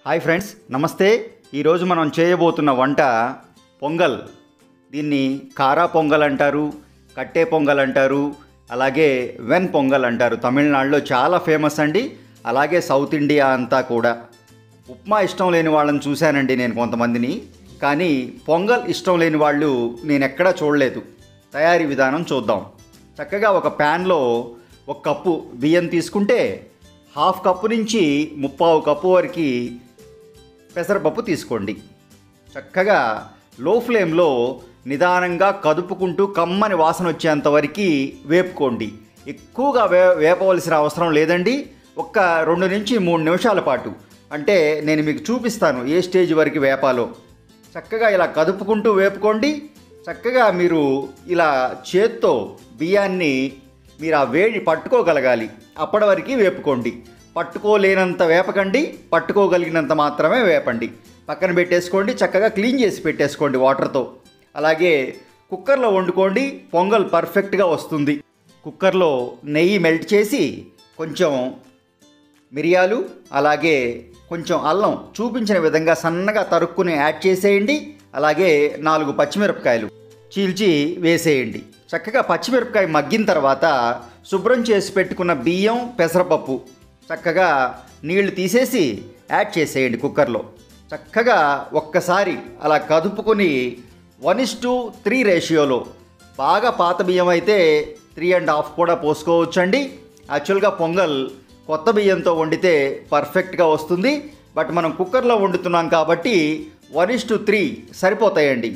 hi friends నమస్తే ఈరోజు మనం చేయబోతున్న వంట పొంగల్ దీన్ని కారా పొంగల్ అంటారు కట్టే పొంగల్ అంటారు అలాగే వెన్ పొంగల్ అంటారు తమిళనాడులో చాలా ఫేమస్ అండి అలాగే సౌత్ ఇండియా అంతా కూడా ఉప్మా ఇష్టం లేని వాళ్ళని చూశానండి నేను కొంతమందిని కానీ పొంగల్ ఇష్టం లేని వాళ్ళు నేను ఎక్కడా చూడలేదు తయారీ విధానం చూద్దాం చక్కగా ఒక ప్యాన్లో ఒక కప్పు బియ్యం తీసుకుంటే హాఫ్ కప్పు నుంచి ముప్పావు కప్పు వరకు పెసరపప్పు తీసుకోండి చక్కగా లో ఫ్లేమ్లో నిదానంగా కదుపుకుంటూ కమ్మని వాసన వచ్చేంత వరకు వేపుకోండి ఎక్కువగా వే వేపవలసిన అవసరం లేదండి ఒక్క రెండు నుంచి మూడు నిమిషాల పాటు అంటే నేను మీకు చూపిస్తాను ఏ స్టేజ్ వరకు వేపాలో చక్కగా ఇలా కదుపుకుంటూ వేపుకోండి చక్కగా మీరు ఇలా చేత్తో బియ్యాన్ని మీరు ఆ వేడి పట్టుకోగలగాలి అప్పటి వరకు వేపుకోండి పట్టుకోలేనంత వేపకండి పట్టుకోగలిగినంత మాత్రమే వేపండి పక్కన పెట్టేసుకోండి చక్కగా క్లీన్ చేసి పెట్టేసుకోండి వాటర్తో అలాగే కుక్కర్లో వండుకోండి పొంగల్ పర్ఫెక్ట్గా వస్తుంది కుక్కర్లో నెయ్యి మెల్ట్ చేసి కొంచెం మిరియాలు అలాగే కొంచెం అల్లం చూపించిన విధంగా సన్నగా తరుక్కుని యాడ్ చేసేయండి అలాగే నాలుగు పచ్చిమిరపకాయలు చీల్చి వేసేయండి చక్కగా పచ్చిమిరపకాయ మగ్గిన తర్వాత శుభ్రం చేసి పెట్టుకున్న బియ్యం పెసరపప్పు చక్కగా నీళ్లు తీసేసి యాడ్ చేసేయండి కుక్కర్లో చక్కగా ఒక్కసారి అలా కదుపుకొని వన్ ఇస్ టు త్రీ రేషియోలో బాగా పాత బియ్యం అయితే త్రీ అండ్ హాఫ్ కూడా పోసుకోవచ్చండి యాక్చువల్గా పొంగల్ కొత్త బియ్యంతో వండితే పర్ఫెక్ట్గా వస్తుంది బట్ మనం కుక్కర్లో వండుతున్నాం కాబట్టి వన్ ఇస్ టు త్రీ సరిపోతాయండి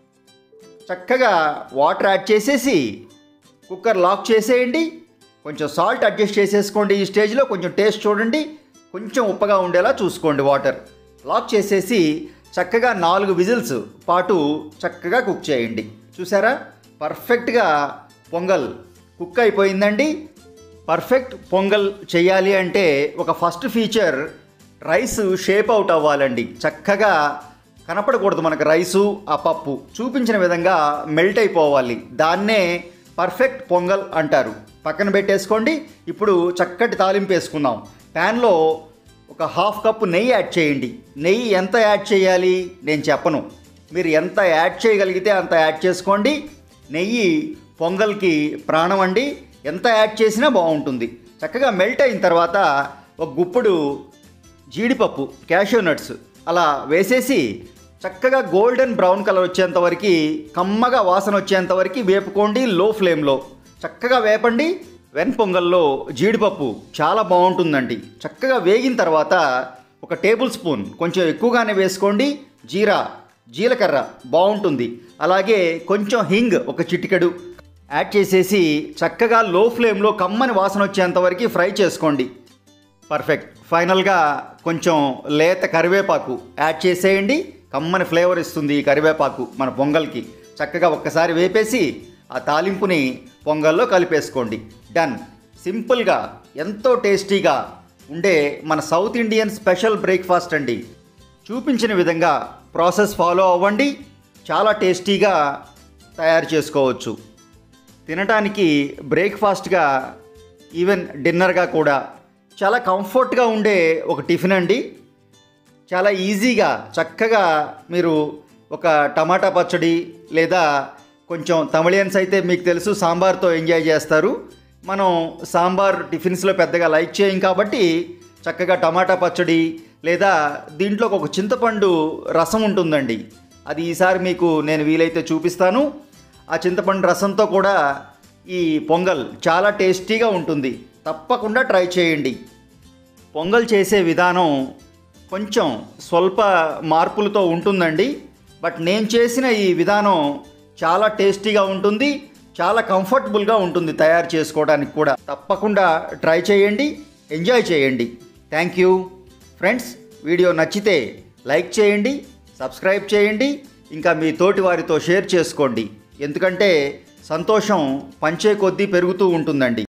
చక్కగా వాటర్ యాడ్ చేసేసి కుక్కర్ లాక్ చేసేయండి కొంచెం సాల్ట్ అడ్జస్ట్ చేసేసుకోండి ఈ స్టేజ్లో కొంచెం టేస్ట్ చూడండి కొంచెం ఉప్పగా ఉండేలా చూసుకోండి వాటర్ లాక్ చేసేసి చక్కగా నాలుగు విజిల్స్ పాటు చక్కగా కుక్ చేయండి చూసారా పర్ఫెక్ట్గా పొంగల్ కుక్ అయిపోయిందండి పర్ఫెక్ట్ పొంగల్ చేయాలి అంటే ఒక first feature rice shape out అవ్వాలండి చక్కగా కనపడకూడదు మనకు రైసు ఆ పప్పు చూపించిన విధంగా మెల్ట్ అయిపోవాలి దాన్నే పర్ఫెక్ట్ పొంగల్ అంటారు పక్కన పెట్టేసుకోండి ఇప్పుడు చక్కటి తాలింపు వేసుకుందాం ప్యాన్లో ఒక హాఫ్ కప్పు నెయ్యి యాడ్ చేయండి నెయ్యి ఎంత యాడ్ చేయాలి నేను చెప్పను మీరు ఎంత యాడ్ చేయగలిగితే అంత యాడ్ చేసుకోండి నెయ్యి పొంగల్కి ప్రాణం అండి ఎంత యాడ్ చేసినా బాగుంటుంది చక్కగా మెల్ట్ అయిన తర్వాత ఒక గుప్పుడు జీడిపప్పు క్యాషూ నట్స్ అలా వేసేసి చక్కగా గోల్డెన్ బ్రౌన్ కలర్ వచ్చేంత వరకు కమ్మగా వాసన వచ్చేంత వరకు వేపుకోండి లో ఫ్లేమ్లో చక్కగా వేపండి వెన్ పొంగల్లో జీడిపప్పు చాలా బాగుంటుందండి చక్కగా వేగిన తర్వాత ఒక టేబుల్ స్పూన్ కొంచెం ఎక్కువగానే వేసుకోండి జీరా జీలకర్ర బాగుంటుంది అలాగే కొంచెం హింగ్ ఒక చిటికెడు యాడ్ చేసేసి చక్కగా లో ఫ్లేమ్లో కమ్మని వాసన వచ్చేంత వరకు ఫ్రై చేసుకోండి పర్ఫెక్ట్ ఫైనల్గా కొంచెం లేత కరివేపాకు యాడ్ చేసేయండి కమ్మని ఫ్లేవర్ ఇస్తుంది ఈ కరివేపాకు మన పొంగల్కి చక్కగా ఒక్కసారి వేపేసి ఆ తాలింపుని పొంగల్లో కలిపేసుకోండి డన్ సింపుల్గా ఎంతో టేస్టీగా ఉండే మన సౌత్ ఇండియన్ స్పెషల్ బ్రేక్ఫాస్ట్ అండి చూపించిన విధంగా ప్రాసెస్ ఫాలో అవ్వండి చాలా టేస్టీగా తయారు చేసుకోవచ్చు తినటానికి బ్రేక్ఫాస్ట్గా ఈవెన్ డిన్నర్గా కూడా చాలా కంఫర్ట్గా ఉండే ఒక టిఫిన్ అండి చాలా ఈజీగా చక్కగా మీరు ఒక టమాటా పచ్చడి లేదా కొంచెం తమిళియన్స్ అయితే మీకు తెలుసు సాంబార్తో ఎంజాయ్ చేస్తారు మనం సాంబార్ టిఫిన్స్లో పెద్దగా లైక్ చేయం కాబట్టి చక్కగా టమాటా పచ్చడి లేదా దీంట్లో ఒక చింతపండు రసం ఉంటుందండి అది ఈసారి మీకు నేను వీలైతే చూపిస్తాను ఆ చింతపండు రసంతో కూడా ఈ పొంగల్ చాలా టేస్టీగా ఉంటుంది తప్పకుండా ట్రై చేయండి పొంగల్ చేసే విధానం కొంచెం స్వల్ప మార్పులతో ఉంటుందండి బట్ నేను చేసిన ఈ విధానం చాలా టేస్టీగా ఉంటుంది చాలా కంఫర్టబుల్గా ఉంటుంది తయారు చేసుకోవడానికి కూడా తప్పకుండా ట్రై చేయండి ఎంజాయ్ చేయండి థ్యాంక్ యూ ఫ్రెండ్స్ వీడియో నచ్చితే లైక్ చేయండి సబ్స్క్రైబ్ చేయండి ఇంకా మీ తోటి వారితో షేర్ చేసుకోండి ఎందుకంటే సంతోషం పంచే కొద్దీ పెరుగుతూ ఉంటుందండి